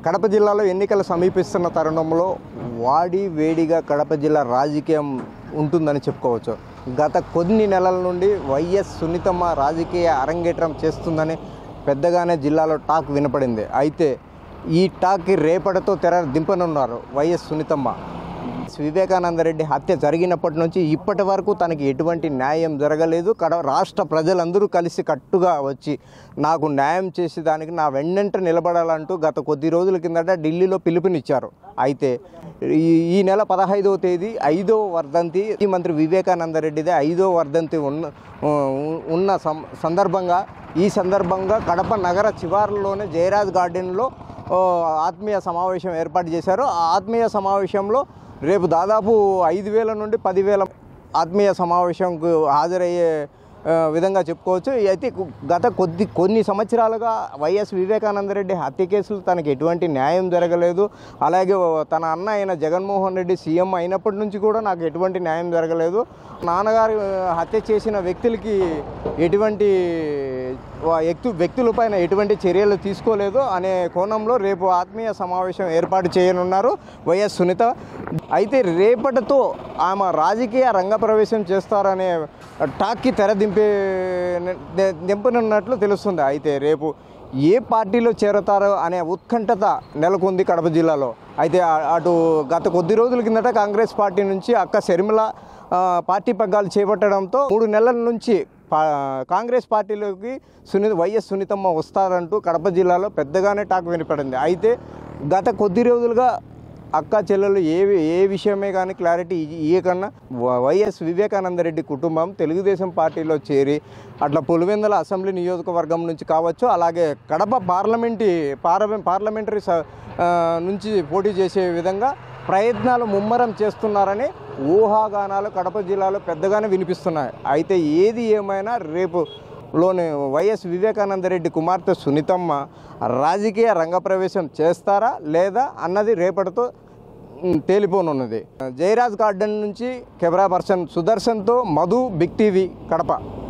కడప జిల్లాలో ఎన్నికలు సమీపిస్తున్న తరుణంలో వాడి వేడిగా కడప జిల్లా రాజకీయం ఉంటుందని చెప్పుకోవచ్చు గత కొన్ని నెలల నుండి వైఎస్ సునీతమ్మ రాజకీయ అరంగేట్రం చేస్తుందని పెద్దగానే జిల్లాలో టాక్ వినపడింది అయితే ఈ టాక్కి రేపటితో తెర దింపనున్నారు వైఎస్ సునీతమ్మ వివేకానందరెడ్డి హత్య జరిగినప్పటి నుంచి ఇప్పటి వరకు తనకి ఎటువంటి న్యాయం జరగలేదు కడ రాష్ట్ర ప్రజలందరూ కలిసి కట్టుగా వచ్చి నాకు న్యాయం చేసి దానికి నా వెన్నంట నిలబడాలంటూ గత కొద్ది రోజుల కిందట ఢిల్లీలో పిలుపునిచ్చారు అయితే ఈ ఈ నెల పదహైదవ తేదీ ఐదో వర్ధంతి ఈ మంత్రి వివేకానందరెడ్డిదే ఐదో వర్ధంతి ఉన్న ఉన్న సం- సందర్భంగా ఈ సందర్భంగా కడప నగర శివారులోనే జయరాజ్ గార్డెన్లో ఓ, ఆత్మీయ సమావేశం ఏర్పాటు చేశారు ఆ ఆత్మీయ సమావేశంలో రేపు దాదాపు ఐదు వేల నుండి పదివేల ఆత్మీయ సమావేశంకు హాజరయ్యే ఆ, విధంగా చెప్పుకోవచ్చు అయితే కు- గత కొద్ది కొన్ని సంవత్సరాలుగా వైఎస్ వివేకానందరెడ్డి హత్య కేసులు తనకి ఎటువంటి న్యాయం జరగలేదు అలాగే తన అన్న అయిన జగన్మోహన్ రెడ్డి సీఎం అయినప్పటి నుంచి కూడా నాకు ఎటువంటి న్యాయం జరగలేదు నాన్నగారు ఆ, హత్య చేసిన వ్యక్తులకి ఎటువంటి వా- వ్యక్తు వ్యక్తులపైన ఎటువంటి చర్యలు తీసుకోలేదు అనే కోణంలో రేపు ఆత్మీయ సమావేశం ఏర్పాటు చేయనున్నారు వైఎస్ సునీత అయితే రేపటితో ఆమె రాజకీయ రంగప్రవేశం చేస్తారనే టాక్కి తెర దింపే ది- దింపనున్నట్లు తెలుస్తుంది అయితే రేపు ఏ పార్టీలో చేరతారో అనే ఉత్కంఠత నెలకొంది కడప జిల్లాలో అయితే ఆ- అటు గత కొద్ది రోజుల కిందట కాంగ్రెస్ పార్టీ నుంచి అక్క శర్మిల ఆ, పార్టీ పగ్గాలు చేపట్టడంతో మూడు నెలల నుంచి పా- కాంగ్రెస్ పార్టీలోకి సునీత వైఎస్ సునీతమ్మ వస్తారంటూ కడప జిల్లాలో పెద్దగానే టాక్ వినపడింది అయితే గత కొద్ది రోజులుగా అక్క చెల్లెలు ఏ ఏ విషయమే కానీ క్లారిటీ ఇయ్యకన్నా వ- వైఎస్ వివేకానందరెడ్డి కుటుంబం తెలుగుదేశం పార్టీలో చేరి అట్లా పులివెందుల అసెంబ్లీ నియోజకవర్గం నుంచి కావచ్చు అలాగే కడప పార్లమెంటు పార్లమెంట్ పార్లమెంటరీ స- ఆ, నుంచి పోటీ చేసే విధంగా ప్రయత్నాలు ముమ్మరం చేస్తున్నారని ఊహాగానాలు కడప జిల్లాలో పెద్దగానే వినిపిస్తున్నాయి అయితే ఏది ఏమైనా రేపు లోని వైఎస్ వివేకానందరెడ్డి కుమార్తె సునీతమ్మ రాజకీయ రంగప్రవేశం చేస్తారా లేదా అన్నది రేపటితో ఉమ్, తేలిపోనున్నది జయరాజ్ గార్డెన్ నుంచి కెమెరా పర్సన్ సుదర్శన్తో మధు బిగ్ టీవీ కడప